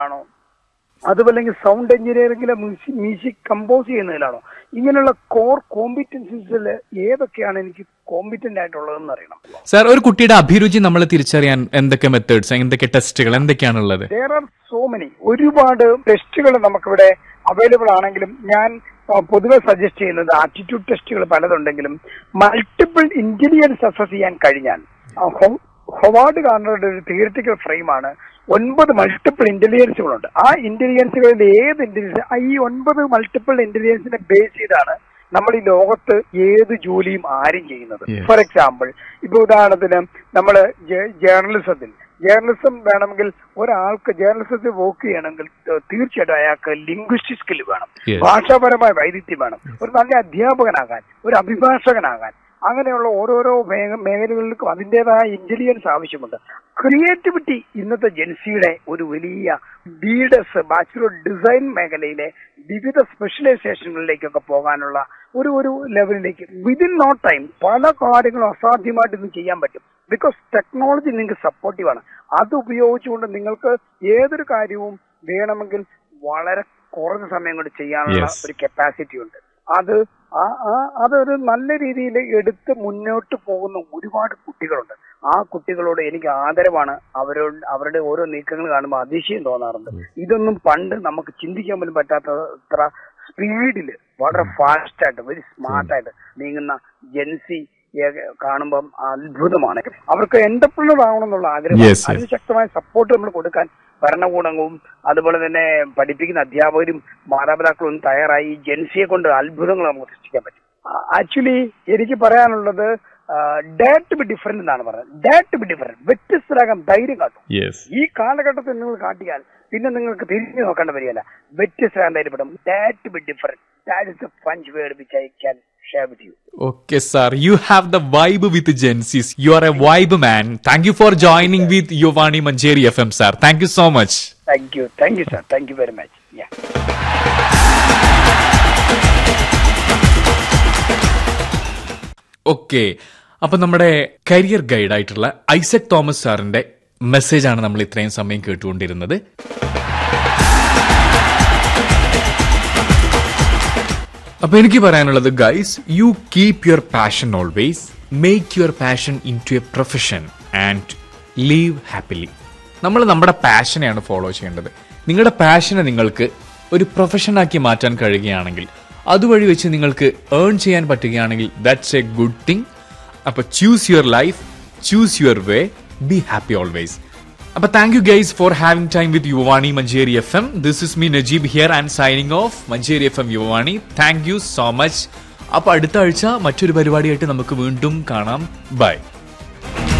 ആണോ അതുമല്ലെങ്കിൽ സൗണ്ട് എഞ്ചിനീയറിംഗിലെ മ്യൂസിക് കമ്പോസ് ചെയ്യുന്നതിലാണോ ഇങ്ങനെയുള്ള കോർ കോമ്പിറ്റൻസീസിൽ ഏതൊക്കെയാണ് എനിക്ക് കോമ്പിറ്റന്റ് ആയിട്ടുള്ളതെന്ന് അറിയണം സാർ ഒരു കുട്ടിയുടെ അഭിരുചി നമ്മൾ തിരിച്ചറിയാൻ എന്തൊക്കെ മെത്തേഡ്സ് എന്തൊക്കെ ടെസ്റ്റുകൾ എന്തൊക്കെയാണുള്ളത് ദർ ആർ സോ മെനി ഒരുപാട് ടെസ്റ്റുകൾ നമുക്കിവിടെ അവൈലബിൾ ആണെങ്കിലും ഞാൻ ആ, പൊതുവെ സജസ്റ്റ് ചെയ്യുന്നത് ആറ്റിറ്റ്യൂഡ് ടെസ്റ്റുകൾ പലതുണ്ടെങ്കിലും മൾട്ടിപ്പിൾ ഇന്റലിജൻസ് അസസ് ചെയ്യാൻ കഴിഞ്ഞാൽ ആ, ഹൊ- ഹൊവാർഡ് ഗാർണറുടെ ഒരു തിയറിറ്റിക്കൽ ഫ്രെയിമാണ് ഒൻപത് മൾട്ടിപ്പിൾ ഇന്റലിജൻസുകളുണ്ട് ആ ഇന്റലിജൻസുകളിൽ ഏത് ഇന്റലിജൻസ് ഈ ഒൻപത് മൾട്ടിപ്പിൾ ഇന്റലിജൻസിനെ ബേസ് ചെയ്താണ് നമ്മൾ ഈ ലോകത്ത് ഏത് ജോലിയും ആരും ചെയ്യുന്നത് Yes. ഫോർ എക്സാമ്പിൾ ഇപ്പൊ ഉദാഹരണത്തിന് നമ്മൾ ജേർണലിസത്തിൽ ജേർണലിസം വേണമെങ്കിൽ ഒരാൾക്ക് ജേർണലിസത്തിൽ വർക്ക് ചെയ്യണമെങ്കിൽ ത- തീർച്ചയായിട്ടും അയാൾക്ക് ലിംഗ്വിസ്റ്റിക് സ്കിൽ വേണം Yes. ഭാഷാപരമായ വൈദഗ്ധ്യം വേണം ഒരു നല്ല അധ്യാപകനാകാൻ ഒരു അഭിഭാഷകനാകാൻ അങ്ങനെയുള്ള ഓരോരോ മേഖ മേഖലകളിലും അതിൻ്റെതായ ഇന്റലിജൻസ് ആവശ്യമുണ്ട് ക്രിയേറ്റിവിറ്റി ഇന്നത്തെ ജെൻസിയുടെ ഒരു വലിയ ബീഡസ് ബാച്ചുലർ ഡിസൈൻ മേഖലയിലെ വിവിധ സ്പെഷ്യലൈസേഷനുകളിലേക്കൊക്കെ പോകാനുള്ള ഒരു ഒരു ലെവലിലേക്ക് വിതിൻ നോ ടൈം പല കാര്യങ്ങളും അസാധ്യമായിട്ട് ഇന്ന് ചെയ്യാൻ പറ്റും ബിക്കോസ് ടെക്നോളജി നിങ്ങൾക്ക് സപ്പോർട്ടീവ് ആണ് അത് ഉപയോഗിച്ചുകൊണ്ട് നിങ്ങൾക്ക് ഏതൊരു കാര്യവും വേണമെങ്കിൽ വളരെ കുറഞ്ഞ സമയം കൊണ്ട് ചെയ്യാനുള്ള Yes. ഒരു കപ്പാസിറ്റി ഉണ്ട് അത് ആ ആ- അതൊരു നല്ല രീതിയിൽ എടുത്ത് മുന്നോട്ട് പോകുന്ന ഒരുപാട് കുട്ടികളുണ്ട് ആ കുട്ടികളോട് എനിക്ക് ആദരവാണ് അവരോട് അവരുടെ ഓരോ നീക്കങ്ങൾ കാണുമ്പോൾ അതിശയം തോന്നാറുണ്ട് ഇതൊന്നും പണ്ട് നമുക്ക് ചിന്തിക്കാൻ പോലും പറ്റാത്തത്ര സ്പീഡിൽ വളരെ ഫാസ്റ്റ് ആയിട്ട് വെരി സ്മാർട്ടായിട്ട് നീങ്ങുന്ന ജെൻസി കാണുമ്പം അത്ഭുതമാണ് അവർക്ക് എന്റർപ്രണർ ആവണം എന്നുള്ള ആഗ്രഹം Yes, yes. അതിന് ശക്തമായ സപ്പോർട്ട് നമ്മൾ കൊടുക്കാൻ ഭരണകൂടവും അതുപോലെ തന്നെ പഠിപ്പിക്കുന്ന അധ്യാപകരും മാതാപിതാക്കളും ഒന്നും തയ്യാറായി ഈ ജെൻസിയെ കൊണ്ട് അത്ഭുതങ്ങൾ നമുക്ക് സൃഷ്ടിക്കാൻ പറ്റും ആക്ച്വലി എനിക്ക് പറയാനുള്ളത് ഡേറ്റ് ബി ഡിഫറെന്റ് എന്നാണ് പറയുന്നത് ഡേറ്റ് ബി ഡിഫറെന്റ് വ്യത്യസ്തരാകാൻ ധൈര്യം കാട്ടും യെസ് ഈ കാലഘട്ടത്തിൽ നിങ്ങൾ കാട്ടിയാൽ പിന്നെ നിങ്ങൾക്ക് തിരിഞ്ഞു നോക്കേണ്ട വരികയല്ല വ്യത്യസ്തരാകാൻ ധൈര്യപ്പെടും ഡേറ്റ് be different that is the punch word which I can share with you Okay, sir. You have the vibe with Gensis. You are a vibe man. Thank you for joining with Yovani Manjeri FM, sir. Thank you so much. Thank you thank you sir thank you very much yeah okay അപ്പൊ നമ്മുടെ career guide ആയിട്ടുള്ള Isaac Thomas സാറിന്റെ message ആണ് നമ്മൾ ഇത്രയും സമയം കേട്ടുകൊണ്ടിരുന്നത് അപ്പൊ എനിക്ക് പറയാനുള്ളത് guys you keep your passion always make your passion into a profession and live happily നമ്മൾ നമ്മുടെ പാഷനെയാണ് ഫോളോ ചെയ്യേണ്ടത് നിങ്ങളുടെ പാഷനെ നിങ്ങൾക്ക് ഒരു പ്രൊഫഷനാക്കി മാറ്റാൻ കഴിയുകയാണെങ്കിൽ അതുവഴി വെച്ച് നിങ്ങൾക്ക് ഏൺ ചെയ്യാൻ പറ്റുകയാണെങ്കിൽ ദാറ്റ്സ് എ ഗുഡ് തിങ് അപ്പൊ choose your life choose your way be happy always അപ്പൊ thank you guys for having time with Yuvani Manjeri F M this is me Najeeb here and signing off Manjeri F M Yuvani thank you so much അപ്പൊ അടുത്ത ആഴ്ച മറ്റൊരു പരിപാടിയായിട്ട് നമുക്ക് വീണ്ടും കാണാം by